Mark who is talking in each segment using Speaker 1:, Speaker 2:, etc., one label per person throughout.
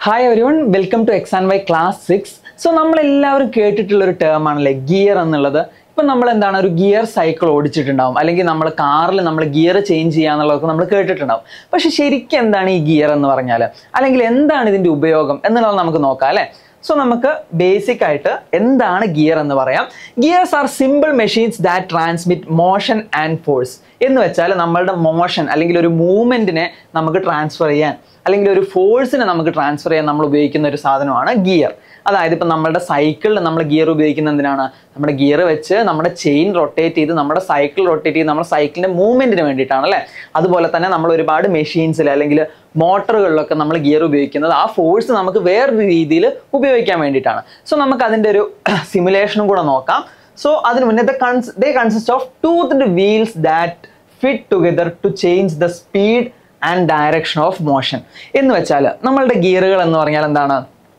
Speaker 1: hi everyone welcome to X and Y class six so നമ്മളെല്ലാവരും കേട്ടിട്ടുള്ള ഒരു term ആണല്ലേ ഗിയർ എന്നുള്ളത് ഇപ്പം നമ്മൾ എന്താണ് ഒരു ഗിയർ സൈക്കിൾ ഓടിച്ചിട്ടുണ്ടാവും അല്ലെങ്കിൽ നമ്മൾ കാറിൽ നമ്മൾ ഗിയർ ചേഞ്ച് ചെയ്യാന്നുള്ളതൊക്കെ നമ്മൾ കേട്ടിട്ടുണ്ടാവും പക്ഷെ ശരിക്കും എന്താണ് ഈ ഗിയർ എന്ന് പറഞ്ഞാൽ അല്ലെങ്കിൽ എന്താണ് ഇതിന്റെ ഉപയോഗം എന്നുള്ളത് നമുക്ക് നോക്കാം അല്ലേ സോ നമുക്ക് ബേസിക് ആയിട്ട് എന്താണ് ഗിയർ എന്ന് പറയാം gears are simple machines that transmit motion and force എന്ന് വെച്ചാൽ നമ്മളുടെ മോഷൻ അല്ലെങ്കിൽ ഒരു മൂവ്മെന്റിനെ നമുക്ക് ട്രാൻസ്ഫർ ചെയ്യാൻ അല്ലെങ്കിൽ ഒരു ഫോഴ്സിനെ നമുക്ക് ട്രാൻസ്ഫർ ചെയ്യാൻ നമ്മൾ ഉപയോഗിക്കുന്ന ഒരു സാധനമാണ് ഗിയർ അതായത് ഇപ്പം നമ്മുടെ സൈക്കിളിൽ നമ്മൾ ഗിയർ ഉപയോഗിക്കുന്ന എന്തിനാണ് നമ്മുടെ ഗിയർ വെച്ച് നമ്മുടെ ചെയിൻ റൊട്ടേറ്റ് ചെയ്ത് നമ്മുടെ സൈക്കിൾ റൊട്ടേറ്റ് ചെയ്ത് നമ്മുടെ സൈക്കിളിന്റെ മൂവ്മെന്റിന് വേണ്ടിയിട്ടാണ് അല്ലേ അതുപോലെ തന്നെ നമ്മൾ ഒരുപാട് മെഷീൻസിൽ അല്ലെങ്കിൽ മോട്ടറുകളിലൊക്കെ നമ്മൾ ഗിയർ ഉപയോഗിക്കുന്നത് ആ ഫോഴ്സ് നമുക്ക് വേറൊരു രീതിയിൽ ഉപയോഗിക്കാൻ വേണ്ടിയിട്ടാണ് സോ നമുക്ക് അതിൻ്റെ ഒരു സിമുലേഷനും കൂടെ നോക്കാം സോ അതിന് മുന്നേ the cons they consist of tooth wheels that fit together to change the speed and direction of motion എന്ന് വെച്ചാൽ നമ്മളുടെ ഗിയറുകൾ എന്ന് പറഞ്ഞാൽ എന്താണ്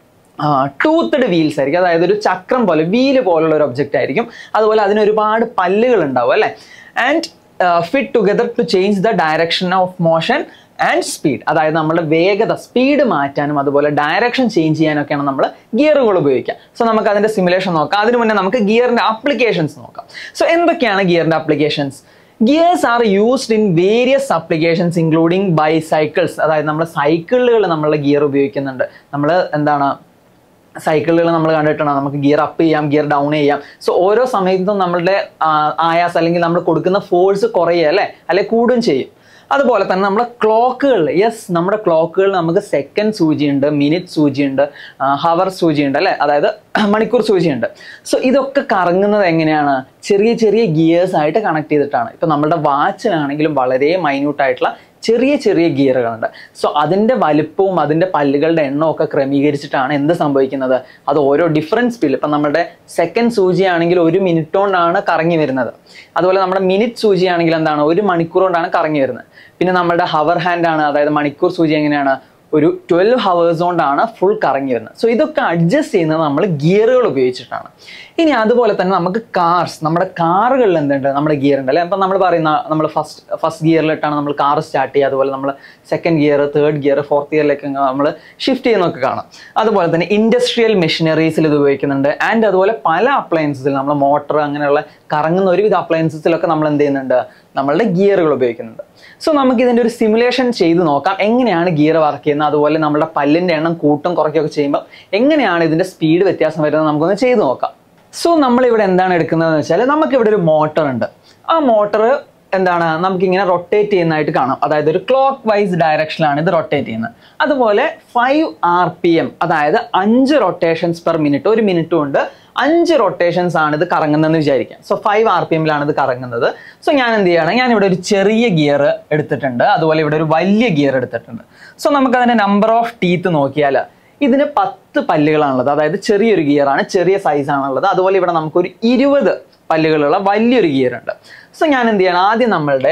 Speaker 1: ടൂത്തഡ് വീൽസ് ആയിരിക്കും അതായത് ഒരു ചക്രം പോലെ വീല് പോലുള്ള ഒരു ഒബ്ജക്റ്റ് ആയിരിക്കും അതുപോലെ അതിന് ഒരുപാട് പല്ലുകൾ ഉണ്ടാവും അല്ലേ and fit together to change the direction of motion and speed അതായത് നമ്മുടെ വേഗത സ്പീഡ് മാറ്റാനും അതുപോലെ ഡയറക്ഷൻ ചേഞ്ച് ചെയ്യാനൊക്കെയാണ് നമ്മൾ ഗിയറുകൾ ഉപയോഗിക്കുക സോ നമുക്ക് അതിന്റെ സിമുലേഷൻ നോക്കാം അതിന് മുന്നേ നമുക്ക് ഗിയറിന്റെ ആപ്ലിക്കേഷൻസ് നോക്കാം സോ എന്തൊക്കെയാണ് ഗിയറിന്റെ applications gears are used in various applications including bicycles അതായത് നമ്മൾ സൈക്കിളുകൾ നമ്മളുടെ ഗിയർ ഉപയോഗിക്കുന്നുണ്ട് നമ്മൾ എന്താണ് സൈക്കിളുകൾ നമ്മൾ കണ്ടിട്ടുണ്ട് നമുക്ക് ഗിയർ അപ്പ് ചെയ്യാം ഗിയർ ഡൗൺ ചെയ്യാം സോ ഓരോ സമയത്തും നമ്മളുടെ ആയാസ് അല്ലെങ്കിൽ നമ്മൾ കൊടുക്കുന്ന ഫോഴ്സ് കുറയുക അല്ലേ അല്ലെ കൂടും ചെയ്യും അതുപോലെ തന്നെ നമ്മുടെ ക്ലോക്കുകളിൽ യെസ് നമ്മുടെ ക്ലോക്കുകളിൽ നമുക്ക് സെക്കൻഡ് സൂചിയുണ്ട് മിനിറ്റ് സൂചിയുണ്ട് ഹവർ സൂചിയുണ്ട് അല്ലേ അതായത് മണിക്കൂർ സൂചിയുണ്ട് സോ ഇതൊക്കെ കറങ്ങുന്നത് എങ്ങനെയാണ് ചെറിയ ചെറിയ ഗിയേഴ്സ് ആയിട്ട് കണക്ട് ചെയ്തിട്ടാണ് ഇപ്പം നമ്മുടെ വാച്ചിലാണെങ്കിലും വളരെ മൈന്യൂട്ട് ആയിട്ടുള്ള ചെറിയ ചെറിയ ഗിയറുകളുണ്ട് സോ അതിൻ്റെ വലിപ്പവും അതിൻ്റെ പല്ലുകളുടെ എണ്ണവും ഒക്കെ ക്രമീകരിച്ചിട്ടാണ് എന്ത് സംഭവിക്കുന്നത് അത് ഓരോ ഡിഫറൻറ്റ് സ്പീഡിൽ ഇപ്പം നമ്മുടെ സെക്കൻഡ് സൂചിയാണെങ്കിൽ ഒരു മിനിറ്റ് കൊണ്ടാണ് കറങ്ങി വരുന്നത് അതുപോലെ നമ്മുടെ മിനിറ്റ് സൂചിയാണെങ്കിൽ എന്താണ് ഒരു മണിക്കൂർ കൊണ്ടാണ് കറങ്ങി വരുന്നത് പിന്നെ നമ്മുടെ ഹവർ ഹാൻഡ് ആണ് അതായത് മണിക്കൂർ സൂചി എങ്ങനെയാണ് ഒരു ട്വൽവ് ഹവേഴ്സ് കൊണ്ടാണ് ഫുൾ കറങ്ങി വരുന്നത് സോ ഇതൊക്കെ അഡ്ജസ്റ്റ് ചെയ്യുന്നത് നമ്മൾ ഗിയറുകൾ ഉപയോഗിച്ചിട്ടാണ് ഇനി അതുപോലെ തന്നെ നമുക്ക് കാർസ് നമ്മുടെ കാറുകളിൽ എന്തുണ്ട് നമ്മുടെ ഗിയർ ഉണ്ട് അല്ലെ അപ്പം നമ്മൾ പറയുന്ന നമ്മൾ ഫസ്റ്റ് ഫസ്റ്റ് ഗിയറിലിട്ടാണ് നമ്മൾ കാർ സ്റ്റാർട്ട് ചെയ്യുക അതുപോലെ നമ്മൾ second gear third gear fourth ഗിയറിലേക്ക് നമ്മൾ ഷിഫ്റ്റ് ചെയ്യുന്നതൊക്കെ കാണാം അതുപോലെ തന്നെ ഇൻഡസ്ട്രിയൽ മെഷീനറീസിൽ ഇത് ഉപയോഗിക്കുന്നുണ്ട് ആൻഡ് അതുപോലെ പല അപ്ലയൻസസിൽ നമ്മൾ മോട്ടർ അങ്ങനെയുള്ള കറങ്ങുന്ന ഒരുവിധ അപ്ലയൻസസിലൊക്കെ നമ്മൾ എന്ത് ചെയ്യുന്നുണ്ട് നമ്മളുടെ ഗിയറുകൾ ഉപയോഗിക്കുന്നുണ്ട് സോ നമുക്ക് ഇതിൻ്റെ ഒരു സിമുലേഷൻ ചെയ്ത് നോക്കാം എങ്ങനെയാണ് ഗിയർ വർക്ക് ചെയ്യുന്നത് അതുപോലെ നമ്മുടെ പല്ലിൻ്റെ എണ്ണം കൂട്ടും കുറയ്ക്കുകയൊക്കെ ചെയ്യുമ്പോൾ എങ്ങനെയാണ് ഇതിൻ്റെ സ്പീഡ് വ്യത്യാസം വരുന്നത് നമുക്കൊന്ന് ചെയ്ത് നോക്കാം സോ നമ്മളിവിടെ എന്താണ് എടുക്കുന്നതെന്ന് വെച്ചാൽ നമുക്കിവിടെ ഒരു മോട്ടർ ഉണ്ട് ആ മോട്ടർ എന്താണ് നമുക്കിങ്ങനെ റൊട്ടേറ്റ് ചെയ്യുന്നതായിട്ട് കാണാം അതായത് ഒരു ക്ലോക്ക് വൈസ് ഡയറക്ഷനിലാണ് ഇത് റൊട്ടേറ്റ് ചെയ്യുന്നത് അതുപോലെ ഫൈവ് ആർ പി എം അതായത് അഞ്ച് റൊട്ടേഷൻസ് പെർ മിനിറ്റ് ഒരു മിനിറ്റ് കൊണ്ട് അഞ്ച് റൊട്ടേഷൻസ് ആണ് ഇത് കറങ്ങുന്നതെന്ന് വിചാരിക്കാം സോ ഫൈവ് ആർ പി എമ്മിലാണ് ഇത് കറങ്ങുന്നത് സോ ഞാൻ എന്ത് ചെയ്യണം ഞാൻ ഇവിടെ ഒരു ചെറിയ ഗിയർ എടുത്തിട്ടുണ്ട് അതുപോലെ ഇവിടെ ഒരു വലിയ ഗിയർ എടുത്തിട്ടുണ്ട് സോ നമുക്ക് അതിന്റെ നമ്പർ ഓഫ് ടീത്ത് നോക്കിയാൽ ഇതിന് പത്ത് പല്ലുകളാണുള്ളത് അതായത് ചെറിയൊരു ഗിയറാണ് ചെറിയ സൈസ് ആണുള്ളത് അതുപോലെ ഇവിടെ നമുക്കൊരു ഇരുപത് പല്ലുകളുള്ള വലിയൊരു ഗിയർ ഉണ്ട് സോ ഞാൻ എന്ത് ചെയ്യണം ആദ്യം നമ്മളുടെ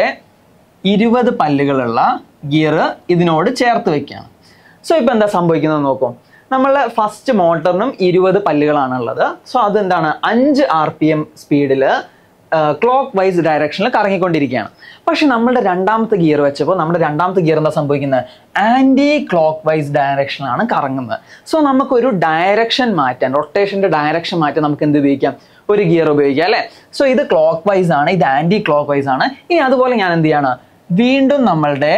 Speaker 1: ഇരുപത് പല്ലുകളുള്ള ഗിയർ ഇതിനോട് ചേർത്ത് വെക്കുകയാണ് സോ ഇപ്പം എന്താ സംഭവിക്കുന്നത് നോക്കും നമ്മളെ ഫസ്റ്റ് മോട്ടറിനും ഇരുപത് പല്ലുകളാണുള്ളത് സോ അതെന്താണ് അഞ്ച് ആർ പി എം സ്പീഡിൽ ക്ലോക്ക് വൈസ് ഡയറക്ഷനിൽ കറങ്ങിക്കൊണ്ടിരിക്കുകയാണ് പക്ഷെ നമ്മുടെ രണ്ടാമത്തെ ഗിയർ വെച്ചപ്പോൾ നമ്മുടെ രണ്ടാമത്തെ ഗിയർ എന്താ സംഭവിക്കുന്നത് ആൻറ്റി ക്ലോക്ക് വൈസ് ഡയറക്ഷനാണ് കറങ്ങുന്നത് സോ നമുക്കൊരു ഡയറക്ഷൻ മാറ്റാൻ റൊട്ടേഷൻ്റെ ഡയറക്ഷൻ മാറ്റാൻ നമുക്ക് എന്ത് ഉപയോഗിക്കാം ഒരു ഗിയർ ഉപയോഗിക്കാം അല്ലേ സോ ഇത് ക്ലോക്ക് വൈസ് ആണ് ഇത് ആൻറ്റി ക്ലോക്ക് വൈസ് ആണ് ഇനി അതുപോലെ ഞാൻ എന്ത് ചെയ്യാണ് വീണ്ടും നമ്മളുടെ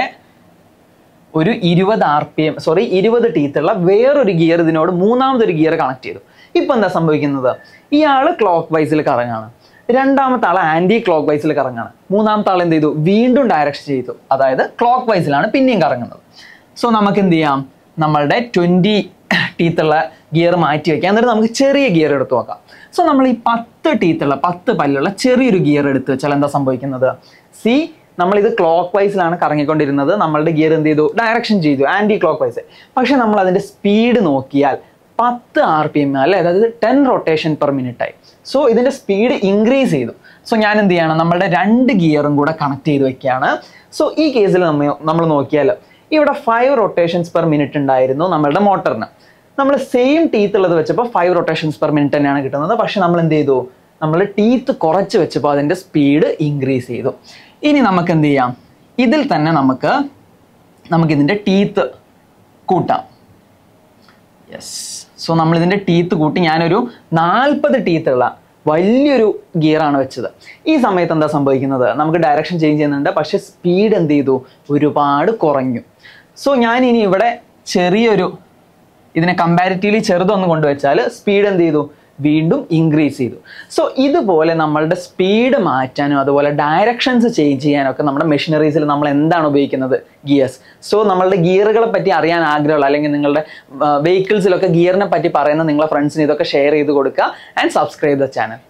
Speaker 1: ഒരു ഇരുപത് ആർ പി എം സോറി ഇരുപത് ടീത്തുള്ള വേറൊരു ഗിയർ ഇതിനോട് മൂന്നാമതൊരു ഗിയർ കണക്ട് ചെയ്തു ഇപ്പൊ എന്താ സംഭവിക്കുന്നത് ഇയാൾ ക്ലോക്ക് വൈസിൽ കറങ്ങാണ് രണ്ടാമത്തെ ആൾ ആന്റി ക്ലോക്ക് വൈസിൽ കറങ്ങാണ് മൂന്നാമത്തെ ആൾ എന്ത് ചെയ്തു വീണ്ടും ഡയറക്ഷൻ ചെയ്തു അതായത് ക്ലോക്ക് വൈസിലാണ് പിന്നെയും കറങ്ങുന്നത് സോ നമുക്ക് എന്ത് ചെയ്യാം നമ്മളുടെ ട്വന്റി ടീത്തുള്ള ഗിയർ മാറ്റി വെക്കാം എന്നിട്ട് നമുക്ക് ചെറിയ ഗിയർ എടുത്ത് നോക്കാം സോ നമ്മൾ ഈ പത്ത് ടീത്തുള്ള പത്ത് പല്ലുള്ള ചെറിയൊരു ഗിയർ എടുത്ത് വെച്ചാൽ എന്താ സംഭവിക്കുന്നത് സി നമ്മൾ ഇത് ക്ലോക്ക് വൈസിലാണ് കറങ്ങിക്കൊണ്ടിരുന്നത് നമ്മളുടെ ഗിയർ എന്ത് ചെയ്തു ഡയറക്ഷൻ ചെയ്തു ആന്റി ക്ലോക്ക് വൈസ് പക്ഷെ നമ്മൾ അതിന്റെ സ്പീഡ് നോക്കിയാൽ പത്ത് ആർ പി എം അല്ലെ അതായത് ടെൻ റൊട്ടേഷൻ പെർ മിനിറ്റ് ആയി സോ ഇതിന്റെ സ്പീഡ് ഇൻക്രീസ് ചെയ്തു സോ ഞാൻ എന്ത് ചെയ്യണം നമ്മളുടെ രണ്ട് ഗിയറും കൂടെ കണക്ട് ചെയ്ത് വെക്കുകയാണ് സോ ഈ കേസിൽ നമ്മൾ നമ്മൾ നോക്കിയാൽ ഇവിടെ ഫൈവ് റൊട്ടേഷൻസ് പെർ മിനിറ്റ് ഉണ്ടായിരുന്നു നമ്മളുടെ മോട്ടറിന് നമ്മൾ സെയിം ടീത്ത് ഉള്ളത് വെച്ചപ്പോൾ ഫൈവ് റൊട്ടേഷൻസ് പെർ മിനിറ്റ് തന്നെയാണ് കിട്ടുന്നത് പക്ഷെ നമ്മൾ എന്ത് ചെയ്തു നമ്മൾ ടീത്ത് കുറച്ച് വെച്ചപ്പോൾ അതിൻ്റെ സ്പീഡ് ഇൻക്രീസ് ചെയ്തു ഇനി നമുക്ക് എന്ത് ചെയ്യാം ഇതിൽ തന്നെ നമുക്ക് നമുക്കിതിൻ്റെ ടീത്ത് കൂട്ടാം യെസ് സോ നമ്മൾ ഇതിന്റെ ടീത്ത് കൂട്ടി ഞാനൊരു നാൽപ്പത് ടീത്തുള്ള വലിയൊരു ഗിയറാണ് വെച്ചത് ഈ സമയത്ത് എന്താ സംഭവിക്കുന്നത് നമുക്ക് ഡയറക്ഷൻ ചേഞ്ച് ചെയ്യുന്നുണ്ട് പക്ഷെ സ്പീഡ് എന്ത് ചെയ്തു ഒരുപാട് കുറഞ്ഞു സോ ഞാൻ ഇനി ഇവിടെ ചെറിയൊരു ഇതിനെ കമ്പാരിറ്റീവ്ലി ചെറുതൊന്ന് കൊണ്ടുവച്ചാൽ സ്പീഡ് എന്ത് ചെയ്തു വീണ്ടും ഇൻക്രീസ് ചെയ്തു സോ ഇതുപോലെ നമ്മളുടെ സ്പീഡ് മാറ്റാനും അതുപോലെ ഡയറക്ഷൻസ് ചേഞ്ച് ചെയ്യാനും ഒക്കെ നമ്മുടെ മെഷീനറീസിൽ നമ്മൾ എന്താണ് ഉപയോഗിക്കുന്നത് ഗിയേഴ്സ് സോ നമ്മളുടെ ഗിയറുകളെ പറ്റി അറിയാൻ ആഗ്രഹമുള്ള അല്ലെങ്കിൽ നിങ്ങളുടെ വെഹിക്കിൾസിലൊക്കെ ഗിയറിനെ പറ്റി പറയുന്ന നിങ്ങളെ ഫ്രണ്ട്സിന് ഇതൊക്കെ ഷെയർ ചെയ്ത് കൊടുക്കുക ആൻഡ് സബ്സ്ക്രൈബ് ദ ചാനൽ